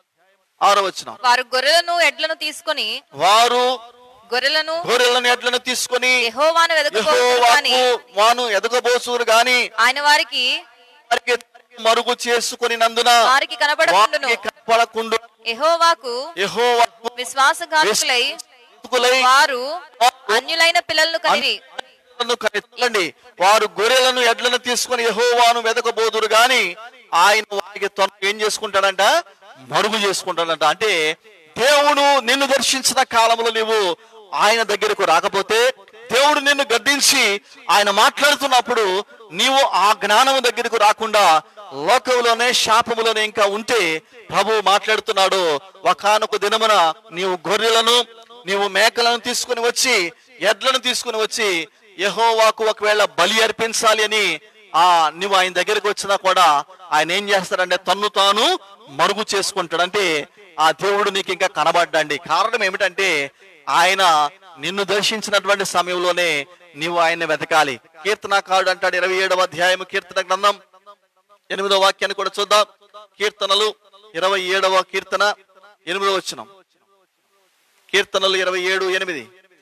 ఆరో వచనం వారు గొర్రెలను ఎడ్లను తీసుకొని వారు గొర్రెలను గొర్రెలను ఎడ్లను తీసుకొని యెహోవాను వెదకపోతురు గాని యెహోవాకు వాను ఎదగబోసురు గాని ఆయన వారికి వారికి మరుగు చేసుకొని నందున వారికి కనబడకుండును వారికి కనపడకుండు యెహోవాకు యెహోవాకు విశ్వాసఘాతకులై విశ్వాసులై వారు అన్యులైన పిల్లలను కనిరి ఎడ్లను కనిపెట్టండి వారు గొర్రెలను ఎడ్లను తీసుకొని యెహోవాను వెదకబోదురు గాని ఆయన వారికి తొన ఏం చేసుకుంటాడంట మరుగు చేసుకుంటాడంట అంటే దేవుడు నిన్ను దర్శించిన కాలంలో నీవు ఆయన దగ్గరకు రాకపోతే దేవుడు నిన్ను గద్దించి ఆయన మాట్లాడుతున్నప్పుడు నీవు ఆ జ్ఞానం దగ్గరకు రాకుండా లోకంలోనే శాపములోనే ఇంకా ఉంటే ప్రభు మాట్లాడుతున్నాడు ఒకానొక దినమున నీవు గొర్రెలను నీవు మేకలను తీసుకుని వచ్చి ఎడ్లను తీసుకుని వచ్చి యెహోవాకు ఒకవేళ బలి అర్పించాలి అని ఆ నువ్వు ఆయన దగ్గరికి వచ్చినా కూడా ఆయన ఏం చేస్తాడంటే తన్ను తాను మరుగు చేసుకుంటాడు అంటే ఆ దేవుడు నీకు ఇంకా కనబడ్డండి కారణం ఏమిటంటే ఆయన నిన్ను దర్శించినటువంటి సమయంలోనే నీవు ఆయన్ని వెతకాలి కీర్తనకారుడు అంటాడు ఇరవై ఏడవ అధ్యాయం కీర్తన గ్రంథం ఎనిమిదవ వాక్యాన్ని కూడా చూద్దాం కీర్తనలు ఇరవై ఏడవ కీర్తన ఎనిమిదవ వచనం కీర్తనలు ఇరవై ఏడు ఎనిమిది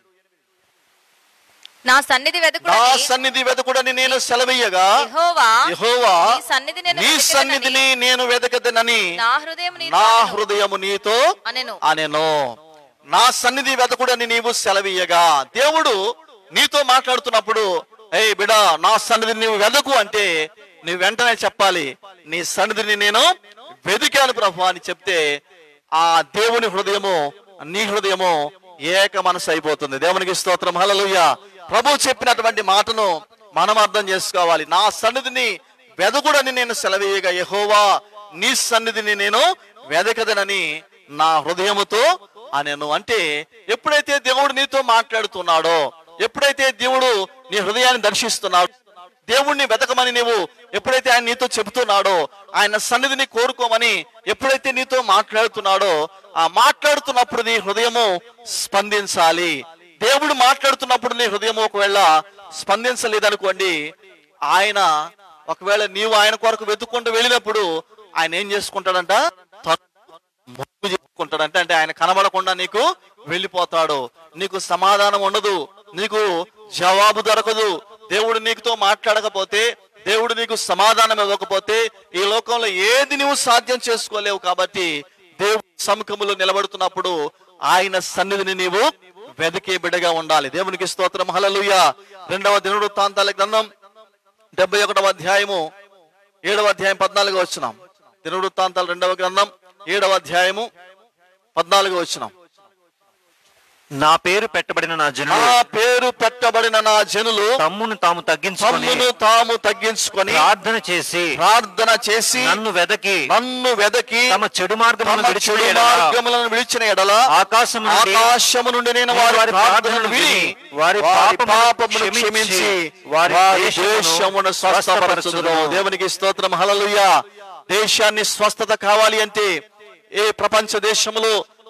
నా సన్నిధి నా వెతుకుడని సన్నిధి వెతకుడని నేను సెలవీయగా యెహోవా యెహోవా నీ సన్నిధి నేను నీ వెతకెదనని సన్నిధిని నేను వెతకదనని నా హృదయం నీతో నా అనెను. హృదయము నీతో అనెను అనెను నా సన్నిధి వెతకుడని నీవు సెలవీయగా దేవుడు నీతో మాట్లాడుతున్నప్పుడు ఏయ్ బిడా నా సన్నిధిని నీవు వెదకు అంటే నువ్వు వెంటనే చెప్పాలి నీ సన్నిధిని నేను వెతికాను ప్రభు అని చెప్తే ఆ దేవుని హృదయము నీ హృదయము ఏక మనసు అయిపోతుంది దేవునికి స్తోత్రం హల్లెలూయా ప్రభు చెప్పినటువంటి మాటను మనం అర్థం చేసుకోవాలి నా సన్నిధిని వెదకుడని నేను సెలవీయగా యెహోవా నీ సన్నిధిని నేను వెదకదనని నా హృదయముతో అనెను అంటే ఎప్పుడైతే దేవుడు నీతో మాట్లాడుతున్నాడో ఎప్పుడైతే దేవుడు నీ హృదయాన్ని దర్శిస్తున్నాడు దేవుణ్ణి వెతకమని నీవు ఎప్పుడైతే ఆయన నీతో చెబుతున్నాడో ఆయన సన్నిధిని కోరుకోమని ఎప్పుడైతే నీతో మాట్లాడుతున్నాడో ఆ మాట్లాడుతున్నప్పుడు నీ హృదయము స్పందించాలి దేవుడు మాట్లాడుతున్నప్పుడు నీ హృదయం ఒకవేళ స్పందించలేదనుకోండి ఆయన ఒకవేళ నీవు ఆయన కొరకు వెతుక్కుంటూ వెళ్ళినప్పుడు ఆయన ఏం చేసుకుంటాడంట తను మొక్కు చెప్పుకుంటాడంటే అంటే ఆయన కనబడకుండా నీకు వెళ్ళిపోతాడు నీకు సమాధానం ఉండదు నీకు జవాబు దొరకదు దేవుడు నీకుతో మాట్లాడకపోతే దేవుడు నీకు సమాధానం ఇవ్వకపోతే ఈ లోకంలో ఏది నువ్వు సాధ్యం చేసుకోలేవు కాబట్టి దేవుడి సముఖములో నిలబడుతున్నప్పుడు ఆయన సన్నిధిని నీవు వెతికే బిడ్డగా ఉండాలి దేవునికి స్తోత్రం హలలుయ రెండవ దినవృత్తాంతాల గ్రంథం డెబ్బై ఒకటవ అధ్యాయము ఏడవ అధ్యాయం పద్నాలుగో వచ్చినాం దినవృత్తాంతాలు రెండవ గ్రంథం ఏడవ అధ్యాయము పద్నాలుగో వచ్చినాం నా పేరు పెట్టబడిన నా నా జనులు పేరు పెట్టబడిన నా జనులు తమ్మును తాము తగ్గించుకొని తమ్మును తాము తగ్గించుకొని ప్రార్థన చేసి ప్రార్థన చేసి నన్ను వెదకి నన్ను వెదకి తమ చెడు మార్గములను తమ విడిచిన చెడు ఎడల మార్గములను విడిచిన ఎడల ఆకాశం నుండి ఆకాశము నుండి నేను వారి వారి ప్రార్థనను విని వారి పాపమును క్షమించి వారి దేశమును స్వస్థపరచుదును దేవునికి స్తోత్రం హల్లెలూయ దేశాన్ని స్వస్థత కావాలి అంటే ఏ ప్రపంచ దేశములో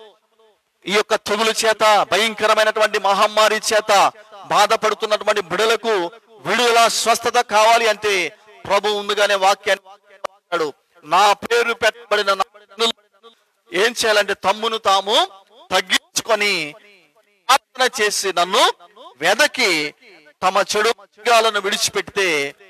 ఈ యొక్క తెగులు చేత భయంకరమైనటువంటి మహమ్మారి చేత బాధపడుతున్నటువంటి బిడలకు విడుదల స్వస్థత కావాలి అంటే ప్రభు ముందుగానే వాక్యాన్ని వాడాడు. నా పేరు పెట్టబడిన నా జనులు ఏం చేయాలంటే తమ్మును తాము తగ్గించుకొని ప్రార్థన చేసి నన్ను వెదకి తమ చెడు మార్గాలను విడిచిపెడితే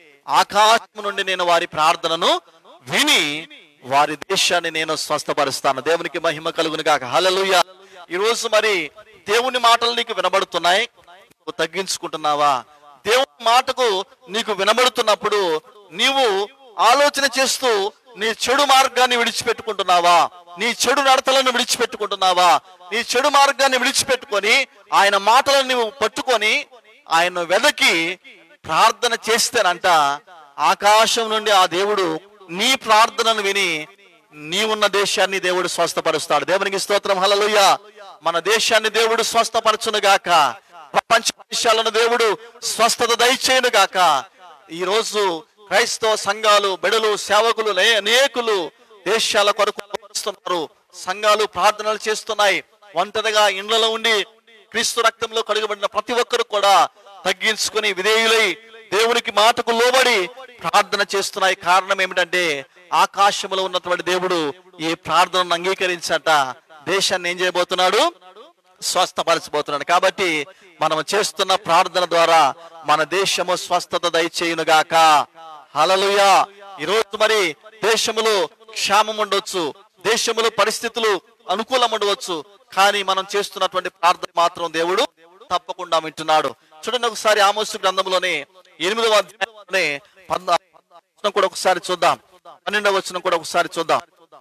ఆకాశం నుండి నేను వారి ప్రార్థనను విని వారి దేశాన్ని నేను స్వస్థపరుస్తాను దేవునికి మహిమ కలుగును గాక హల్లెలూయా ఈ రోజు మరి దేవుని మాటలు నీకు వినబడుతున్నాయి నువ్వు తగ్గించుకుంటున్నావా దేవుని మాటకు నీకు వినబడుతున్నప్పుడు నీవు ఆలోచన చేస్తూ నీ చెడు మార్గాన్ని విడిచిపెట్టుకుంటున్నావా నీ చెడు నడతలను విడిచిపెట్టుకుంటున్నావా నీ చెడు మార్గాన్ని విడిచిపెట్టుకొని ఆయన మాటలను నీవు పట్టుకొని ఆయన వెదకి ప్రార్థన చేస్తేనంట ఆకాశం నుండి ఆ దేవుడు నీ ప్రార్థనను విని నీవున్న దేశాన్ని దేవుడు స్వస్థపరుస్తాడు దేవునికి స్తోత్రం హల్లెలూయ మన దేశాన్ని దేవుడు స్వస్థపరచును గాక ప్రపంచ దేశాలను దేవుడు స్వస్థత దయచేయును గాక ఈ రోజు క్రైస్తవ సంఘాలు బెడలు సేవకులు లే- అనేకులు దేశాల కొరకు వస్తున్నారు సంఘాలు ప్రార్థనలు చేస్తున్నాయి ఒంటరిగా ఇండ్లలో ఉండి క్రీస్తు రక్తంలో కడుగబడిన ప్రతి ఒక్కరు కూడా తగ్గించుకుని విధేయులై దేవునికి మాటకు లోబడి ప్రార్థన చేస్తున్నాయి కారణం ఏమిటంటే ఆకాశంలో ఉన్నటువంటి దేవుడు ఈ ప్రార్థనను అంగీకరించట దేశాన్ని ఏం చేయబోతున్నాడు స్వస్థపరచబోతున్నాడు కాబట్టి మనం చేస్తున్న ప్రార్థన ద్వారా మన దేశము స్వస్థత దయచేయునుగాక హలలుయా ఈరోజు మరి దేశములో క్షేమం ఉండొచ్చు దేశములో పరిస్థితులు అనుకూలం ఉండవచ్చు కానీ మనం చేస్తున్నటువంటి ప్రార్థన మాత్రం దేవుడు తప్పకుండా వింటున్నాడు చూడండి ఒకసారి ఆమోసు గ్రంథంలోనే ఎనిమిదవ అధ్యాయంలోనే పద్నా వచనం కూడా ఒకసారి చూద్దాం పన్నెండవ వచనం కూడా ఒకసారి చూద్దాం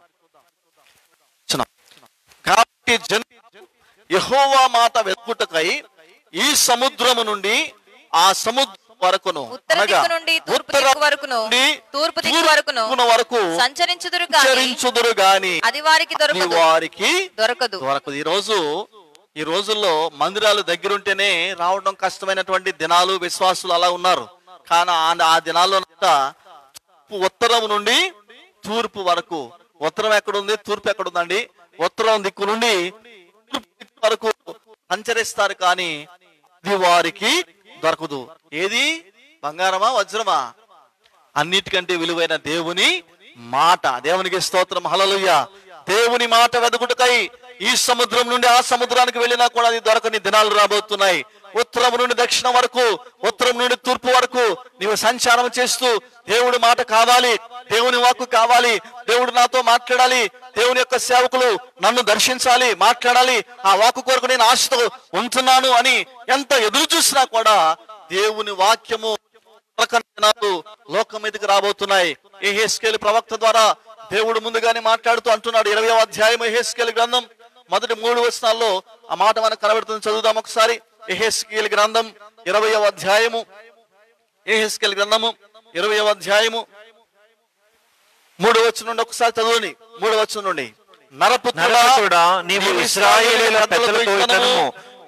వచనం. కాబట్టి జన యెహోవా మాట వెతుకుటకై ఈ సముద్రము నుండి ఆ సముద్రం వరకును ఉత్తర అనగా దిక్కు నుండి తూర్పు ఉత్తర దిక్కు వరకును నుండి తూర్పు దిక్కు వరకును తూర్పున వరకు సంచరించుదురు గాని చరించుదురు గాని అది వారికి నీ దొరకదు వారికి దొరకదు దొరకదు ఈ రోజు ఈ రోజుల్లో మందిరాలు దగ్గరుంటేనే రావడం కష్టమైనటువంటి దినాలు విశ్వాసులు అలా ఉన్నారు కానీ ఆ- ఆ దినాల్లో ఉత్తరం నుండి తూర్పు వరకు ఉత్తరం ఎక్కడుంది తూర్పు ఎక్కడుందండి ఉత్తరం దిక్కు నుండి తూర్పు దిక్కు వరకు సంచరిస్తారు కానీ అది వారికి దొరకదు ఏది బంగారమా వజ్రమా అన్నిటికంటే విలువైన దేవుని మాట దేవునికి స్తోత్రం హలలుయ దేవుని మాట వెదకుటకై ఈ సముద్రం నుండి ఆ సముద్రానికి వెళ్ళినా కూడా అది దొరకని దినాలు రాబోతున్నాయి ఉత్తరం నుండి దక్షిణం వరకు ఉత్తరం నుండి తూర్పు వరకు నీవు సంచారం చేస్తూ దేవుడి మాట కావాలి దేవుని వాక్కు కావాలి దేవుడు నాతో మాట్లాడాలి దేవుని యొక్క సేవకులు నన్ను దర్శించాలి మాట్లాడాలి ఆ వాక్కు కొరకు నేను ఆశతో ఉంటున్నాను అని ఎంత ఎదురు చూసినా కూడా దేవుని వాక్యము దినాలు లోకం మీదకి రాబోతున్నాయి ఏహెస్కేల్ ప్రవక్త ద్వారా దేవుడు ముందుగానే మాట్లాడుతూ అంటున్నాడు ఇరవై అధ్యాయం ఏహెస్కేల్ గ్రంథం మొదటి మూడు వచనాల్లో ఆ మాట మనకు కనబడుతుంది చదువుదాం ఒకసారి ఏహెస్కేల్ గ్రంథం ఇరవై అధ్యాయము ఏహెస్కేల్ గ్రంథము ఇరవై అధ్యాయము మూడు వచ్చిన నుండి ఒకసారి చదవండి మూడు వచ్చిన నుండి నరపుత్రుడా నరపుత్రుడా నీవు ఇశ్రాయేలీల పెద్దలతో ఇట్లనము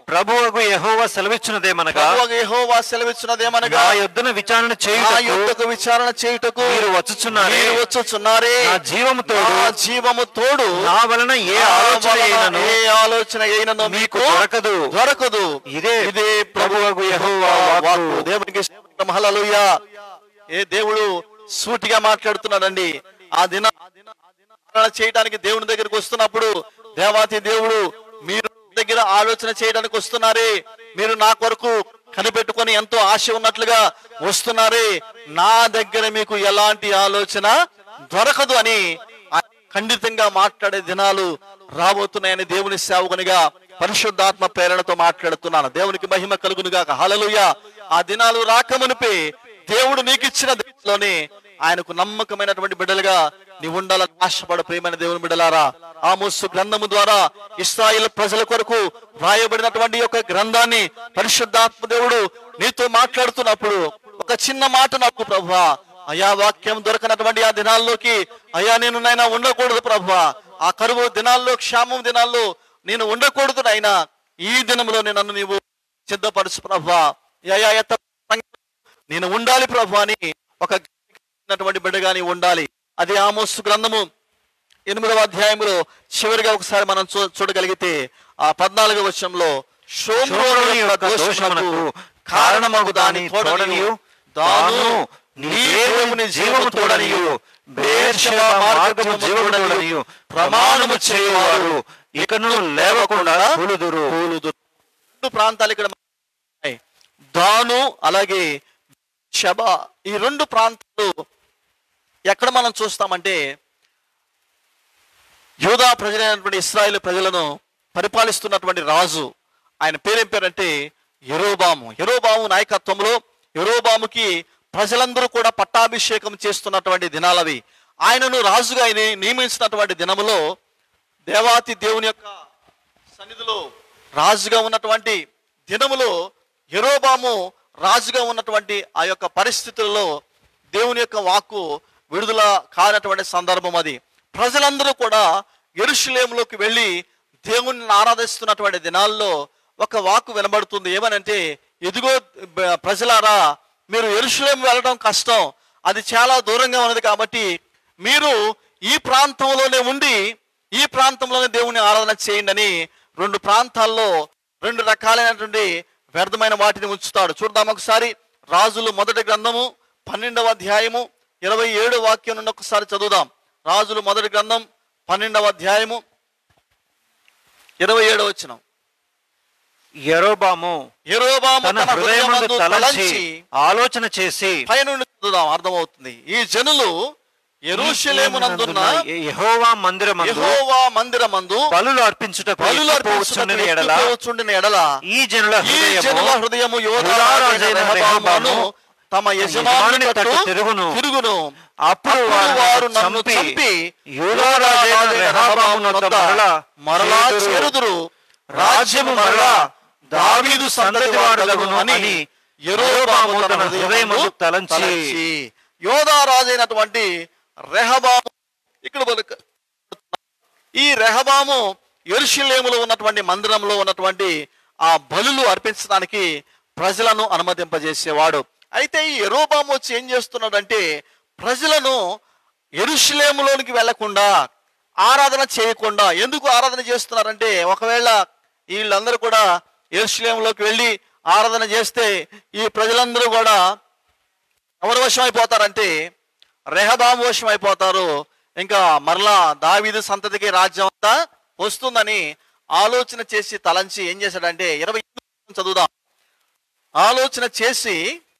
ప్రభువగు యెహోవా సెలవిచ్చినదేమనగా ప్రభువగు యెహోవా సెలవిచ్చినదేమనగా నా యొద్దన విచారణ నా చేయుటకు యుద్ధకు విచారణ చేయుటకు మీరు వచ్చుచున్నారే. మీరు వచ్చుచున్నారే నా జీవము తోడు నా జీవము తోడు నా వలన ఏ నా ఆలోచన వలన అయినను ఏ ఆలోచన అయినను మీకు మీకు దొరకదు. దొరకదు ఇదే ఇదే ప్రభువగు యెహోవా వాక్కు. వాక్కు. దేవునికి స్తోత్రం. హల్లెలూయా ఏ దేవుడు సూటిగా మాట్లాడుతున్నాడండి ఆ దిన ఆరాధన చేయడానికి దేవుని దగ్గరికి వస్తున్నప్పుడు దేవాతి దేవుడు మీరు దగ్గర ఆలోచన చేయడానికి వస్తున్నారే మీరు నా కొరకు కనిపెట్టుకొని ఎంతో ఆశ ఉన్నట్లుగా వస్తున్నారే నా దగ్గర మీకు ఎలాంటి ఆలోచన దొరకదు అని ఆయన ఖండితంగా మాట్లాడే దినాలు రాబోతున్నాయని దేవుని సేవకునిగా పరిశుద్ధాత్మ ప్రేరణతో మాట్లాడుతున్నాను దేవునికి మహిమ కలుగునుగాక హలలుయ ఆ దినాలు రాకమునిపే దేవుడు నీకు ఇచ్చిన దేశంలోనే ఆయనకు నమ్మకమైనటువంటి బిడ్డలుగా నీ ఉండాలని ఆశపడ ప్రేమైన దేవుని బిడ్డలారా ఆ ముస్సు గ్రంథము ద్వారా ఇస్రాయిల్ ప్రజల కొరకు వ్రాయబడినటువంటి యొక్క గ్రంథాన్ని పరిశుద్ధాత్మ దేవుడు నీతో మాట్లాడుతున్నప్పుడు ఒక చిన్న మాట నాకు ప్రభువా అయా వాక్యం దొరకనటువంటి ఆ దినాల్లోకి అయ్యా నేను నైనా ఉండకూడదు ప్రభువా ఆ కరువు దినాల్లో క్షామం దినాల్లో నేను ఉండకూడదు నాయనా ఈ దినంలోనే నన్ను నీవు సిద్ధపరచు ప్రభువా అయ్యా ఎత్త నేను ఉండాలి ప్రభు అని ఒక జ్ఞానమైనటువంటి బిడ్డగా నీవు ఉండాలి అది ఆమోసు గ్రంథము ఎనిమిదవ అధ్యాయంలో చివరిగా ఒకసారి మనం చూ చూడగలిగితే ఆ పద్నాలుగవ వచనంలో షోమ్రోను యొక్క దోషమునకు కారణమగు దాని తోడనియు దాను నీ దేవుని జీవము తోడనియు బేర్షెబా మార్గము జీవము తోడనియు ప్రమాణము చేయువారు ఇకను లేవకుండా కూలుదురు కూలుదురు. రెండు ప్రాంతాలు ఇక్కడ ఉన్నాయి. దాను అలాగే షబ ఈ రెండు ప్రాంతాలు ఎక్కడ మనం చూస్తామంటే యూదా ప్రజలైనటువంటి ఇస్రాయేల్ ప్రజలను పరిపాలిస్తున్నటువంటి రాజు ఆయన పేరేం పేరంటే యెరోబాము యెరోబాము నాయకత్వంలో యెరోబాముకి ప్రజలందరూ కూడా పట్టాభిషేకం చేస్తున్నటువంటి దినాలవి ఆయనను రాజుగా ఆయన నియమించినటువంటి దినములో దేవాతి దేవుని యొక్క సన్నిధిలో రాజుగా ఉన్నటువంటి దినములో యెరోబాము రాజుగా ఉన్నటువంటి ఆ యొక్క పరిస్థితులలో దేవుని యొక్క వాక్కు విడుదల కానటువంటి సందర్భం అది ప్రజలందరూ కూడా ఎరుషులేములోకి వెళ్ళి దేవుణ్ణి ఆరాధిస్తున్నటువంటి దినాల్లో ఒక వాక్కు వినబడుతుంది ఏమనంటే ఎదుగో బ- ప్రజలారా మీరు ఎరుషులేము వెళ్ళడం కష్టం అది చాలా దూరంగా ఉన్నది కాబట్టి మీరు ఈ ప్రాంతంలోనే ఉండి ఈ ప్రాంతంలోనే దేవుని ఆరాధన చేయండి అని రెండు ప్రాంతాల్లో రెండు రకాలైనటువంటి వ్యర్థమైన వాటిని ఉంచుతాడు చూద్దాం ఒకసారి రాజులు మొదటి గ్రంథము పన్నెండవ అధ్యాయము ఇరవై ఏడు వాక్యం నుండి ఒకసారి చదువుదాం రాజులు మొదటి గ్రంథం పన్నెండవ అధ్యాయము ఇరవై ఏడవ వచ్చిన యెరోబాము యెరోబాము తన తన హృదయమందు హృదయమందు తలంచి తలంచి ఆలోచన చేసి పైనుండి చదువుదాం అర్థమవుతుంది ఈ జనులు ఎరుషలేమునందున్న యెహోవా మందిరమందు యెహోవా మందిరమందు బలులు అర్పించుటకు బలులు పోవచ్చుండిన ఎడల అర్పించుటకు ఎడల ఈ జనుల ఈ హృదయము జనుల హృదయము యూదారాజైన రెహబాము తమ యజమానుని యజమానుని తట్టు తట్టు తిరుగును. తిరుగును అప్పుడు వారు నన్ను చంపి యూదారాజైన రెహబాము నొద్ద మరలా మరలా చేరుదురు. చేరుదురు రాజ్యము మరలా దావీదు సంతతి వాడులగును అని యెరోబాము తన హృదయమందు తలంచి యోధా రాజైనటువంటి రెహబాము ఇక్కడ మనకు ఈ రెహబాము ఎరుషులేములో ఉన్నటువంటి మందిరంలో ఉన్నటువంటి ఆ బలులు అర్పించడానికి ప్రజలను అనుమతింపజేసేవాడు అయితే ఈ ఎరోబాము వచ్చి ఏం చేస్తున్నాడంటే ప్రజలను ఎరుషులేములోనికి వెళ్లకుండా ఆరాధన చేయకుండా ఎందుకు ఆరాధన చేస్తున్నారంటే ఒకవేళ వీళ్ళందరూ కూడా ఎరుషులేములోకి వెళ్ళి ఆరాధన చేస్తే ఈ ప్రజలందరూ కూడా ఎవరి వశం అయిపోతారంటే రెహబాము వశం అయిపోతారు ఇంకా మరలా దావీదు సంతతికి రాజ్యం అంతా వస్తుందని ఆలోచన చేసి తలంచి ఏం చేశాడంటే ఇరవై ఎనిమిది చదువుదాం ఆలోచన చేసి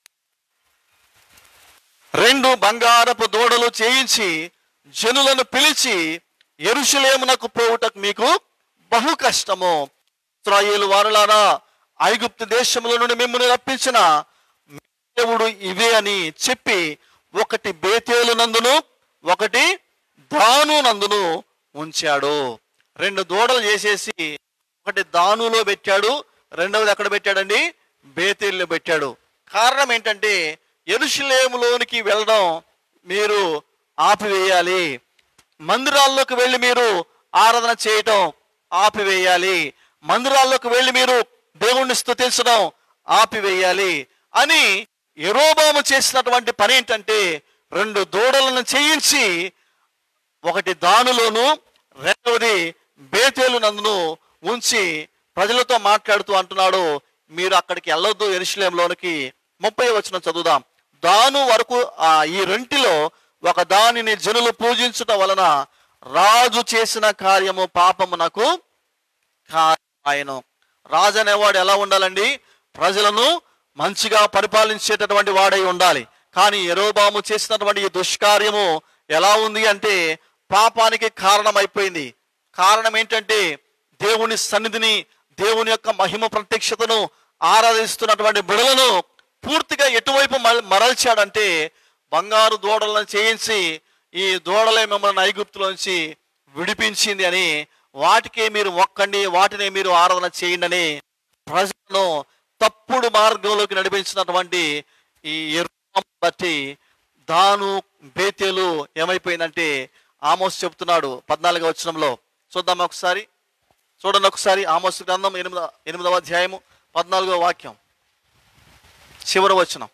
రెండు బంగారపు దూడలు చేయించి జనులను పిలిచి ఎరుషులేమునకు పోవుటకు మీకు బహు కష్టము ఇస్రాయేలు వారులారా ఐగుప్తు దేశముల నుండి మిమ్మల్ని రప్పించిన మీ దేవుడు ఇవే అని చెప్పి ఒకటి బేతేలు నందును ఒకటి దాను నందును ఉంచాడు రెండు దూడలు చేసేసి ఒకటి దానులో పెట్టాడు రెండవది ఎక్కడ పెట్టాడండి బేతేల్లో పెట్టాడు కారణం ఏంటంటే ఎరుషులేములోనికి వెళ్ళడం మీరు ఆపివేయాలి మందిరాల్లోకి వెళ్ళి మీరు ఆరాధన చేయటం ఆపివేయాలి మందిరాల్లోకి వెళ్ళి మీరు దేవుణ్ణి స్తుతించడం ఆపివేయాలి అని ఎరోబాము చేసినటువంటి పని ఏంటంటే రెండు దూడలను చేయించి ఒకటి దానులోను రెండవది బేతేలు నందును ఉంచి ప్రజలతో మాట్లాడుతూ అంటున్నాడు మీరు అక్కడికి వెళ్ళొద్దు ఎరుషులేంలోనికి ముప్పై వచ్చిన చదువుదాం దాను వరకు ఆ ఈ రెంటిలో ఒక దానిని జనులు పూజించుట వలన రాజు చేసిన కార్యము పాపమునకు ఆయన రాజు అనేవాడు ఎలా ఉండాలండి ప్రజలను మంచిగా పరిపాలించేటటువంటి వాడై ఉండాలి కానీ ఎరోబాము చేసినటువంటి ఈ దుష్కార్యము ఎలా ఉంది అంటే పాపానికి కారణమైపోయింది కారణం ఏంటంటే దేవుని సన్నిధిని దేవుని యొక్క మహిమ ప్రత్యక్షతను ఆరాధిస్తున్నటువంటి బిడలను పూర్తిగా ఎటువైపు మర- మరల్చాడంటే బంగారు దూడలను చేయించి ఈ దూడలే మిమ్మల్ని ఐగుప్తులోంచి విడిపించింది అని వాటికే మీరు మొక్కండి వాటినే మీరు ఆరాధన చేయండి అని ప్రజలను తప్పుడు మార్గంలోకి నడిపించినటువంటి ఈ యెరొబాము బట్టి దాను బేతేలు ఏమైపోయిందంటే ఆమోస్ చెప్తున్నాడు పద్నాలుగో వచనంలో చూద్దాం ఒకసారి చూడండి ఒకసారి ఆమోస్ గ్రంథం ఎనిమిద ఎనిమిదవ అధ్యాయము పద్నాలుగో వాక్యం చివరి వచనం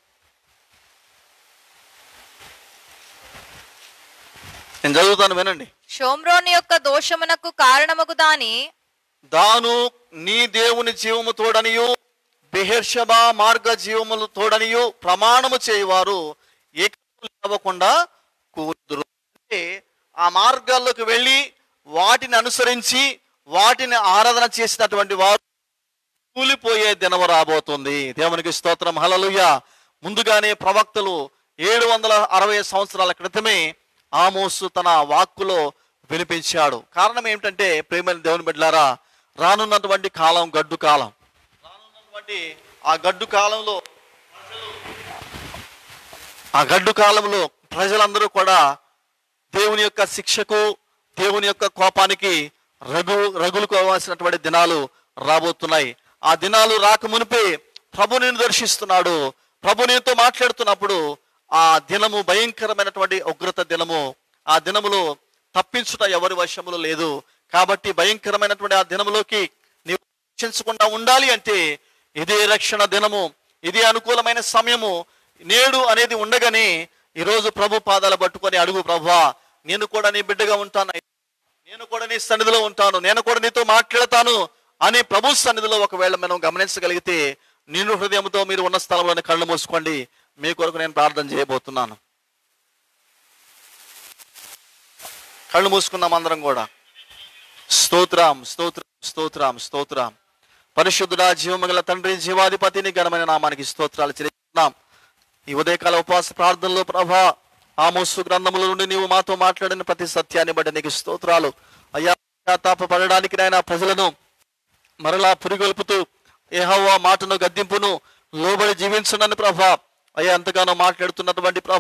నేను చదువుతాను వినండి షోమ్రోని యొక్క దోషమునకు కారణమగు దాని దాను నీ దేవుని జీవము తోడనియు బెహెర్షబా మార్గ జీవములు తోడనియు ప్రమాణము చేయవారు ఏకము లేవకుండా కూతురు అంటే ఆ మార్గాల్లోకి వెళ్ళి వాటిని అనుసరించి వాటిని ఆరాధన చేసినటువంటి వారు కూలిపోయే దినము రాబోతుంది దేవునికి స్తోత్రం హలలుయ ముందుగానే ప్రవక్తలు ఏడు వందల అరవై సంవత్సరాల క్రితమే ఆమోసు తన వాక్కులో వినిపించాడు కారణం ఏమిటంటే ప్రేమ దేవుని బిడ్డలారా రానున్నటువంటి కాలం గడ్డు కాలం రానున్నటువంటి ఆ గడ్డు కాలంలో ఆ గడ్డు కాలంలో ప్రజలందరూ కూడా దేవుని యొక్క శిక్షకు దేవుని యొక్క కోపానికి రగు రగులుకోవాల్సినటువంటి దినాలు రాబోతున్నాయి ఆ దినాలు రాక మునిపే ప్రభు నేను దర్శిస్తున్నాడు ప్రభు నీతో మాట్లాడుతున్నప్పుడు ఆ దినము భయంకరమైనటువంటి ఉగ్రత దినము ఆ దినములో తప్పించుట ఎవరి వశములో లేదు కాబట్టి భయంకరమైనటువంటి ఆ దినములోకి నీవు రక్షించకుండా ఉండాలి అంటే ఇదే రక్షణ దినము ఇదే అనుకూలమైన సమయము నేడు అనేది ఉండగానే ఈరోజు ప్రభు పాదాలు పట్టుకొని అడుగు ప్రభువా నేను కూడా నీ బిడ్డగా ఉంటాను నేను కూడా నీ సన్నిధిలో ఉంటాను నేను కూడా నీతో మాట్లాడతాను అని ప్రభు సన్నిధిలో ఒకవేళ మనం గమనించగలిగితే నిన్ను హృదయంతో మీరు ఉన్న స్థలంలోనే కళ్ళు మూసుకోండి మీ కొరకు నేను ప్రార్థన చేయబోతున్నాను కళ్ళు మూసుకున్నాం అందరం కూడా స్తోత్రం స్తోత్రం స్తోత్రం స్తోత్రం పరిశుద్ధుడా జీవమగల తండ్రి జీవాధిపతిని ఘనమైన నామానికి స్తోత్రాలు చెల్లిస్తున్నాం ఈ ఉదయకాల ఉపవాస ప్రార్థనలో ప్రభా ఆమోసు గ్రంథముల నుండి నీవు మాతో మాట్లాడిన ప్రతి సత్యాన్ని బట్టి నీకు స్తోత్రాలు అయ్యా తాప పడడానికి నాయన ప్రజలను మరలా పురిగొల్పుతూ ఏహవ్వ మాటను గద్దింపును లోబడి జీవించునని ప్రభా అయ్యా ఎంతగానో మాట్లాడుతున్నటువంటి ప్రభా